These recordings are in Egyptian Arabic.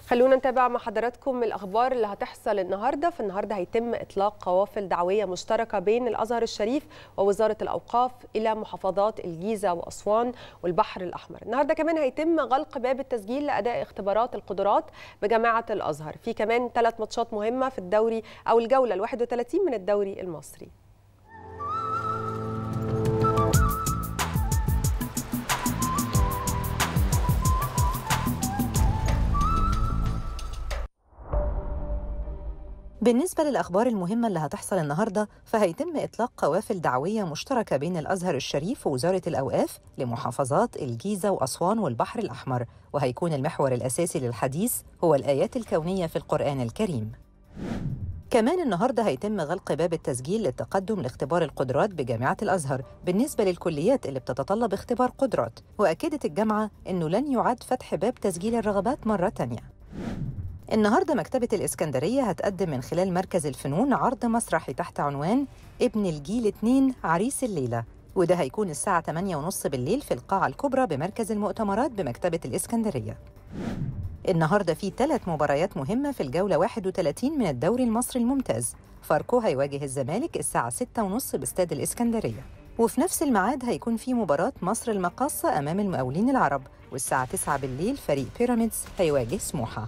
خلونا نتابع مع حضراتكم الأخبار اللي هتحصل النهاردة فالنهاردة هيتم إطلاق قوافل دعوية مشتركة بين الأزهر الشريف ووزارة الأوقاف إلى محافظات الجيزة وأسوان والبحر الأحمر النهاردة كمان هيتم غلق باب التسجيل لأداء اختبارات القدرات بجامعة الأزهر في كمان ثلاث ماتشات مهمة في الدوري أو الجولة ال 31 من الدوري المصري بالنسبة للأخبار المهمة اللي هتحصل النهاردة فهيتم إطلاق قوافل دعوية مشتركة بين الأزهر الشريف ووزارة الأوقاف لمحافظات الجيزة وأسوان والبحر الأحمر وهيكون المحور الأساسي للحديث هو الآيات الكونية في القرآن الكريم كمان النهارده هيتم غلق باب التسجيل للتقدم لاختبار القدرات بجامعة الأزهر بالنسبة للكليات اللي بتتطلب اختبار قدرات وأكدت الجامعة أنه لن يعد فتح باب تسجيل الرغبات مرة تانية النهارده مكتبة الإسكندرية هتقدم من خلال مركز الفنون عرض مسرحي تحت عنوان ابن الجيل 2 عريس الليلة وده هيكون الساعة 8:30 بالليل في القاعة الكبرى بمركز المؤتمرات بمكتبة الإسكندرية. النهارده في ثلاث مباريات مهمة في الجولة 31 من الدوري المصري الممتاز. فاركو هيواجه الزمالك الساعة 6:30 باستاد الإسكندرية. وفي نفس الميعاد هيكون في مباراة مصر المقاصة أمام المقاولين العرب والساعة 9 بالليل فريق بيراميدز هيواجه سموحة.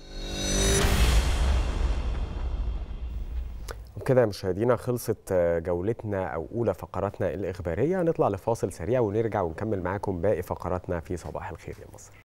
وبكده يا مشاهدينا خلصت جولتنا او اولى فقراتنا الاخباريه نطلع لفاصل سريع ونرجع ونكمل معاكم باقي فقراتنا في صباح الخير يا مصر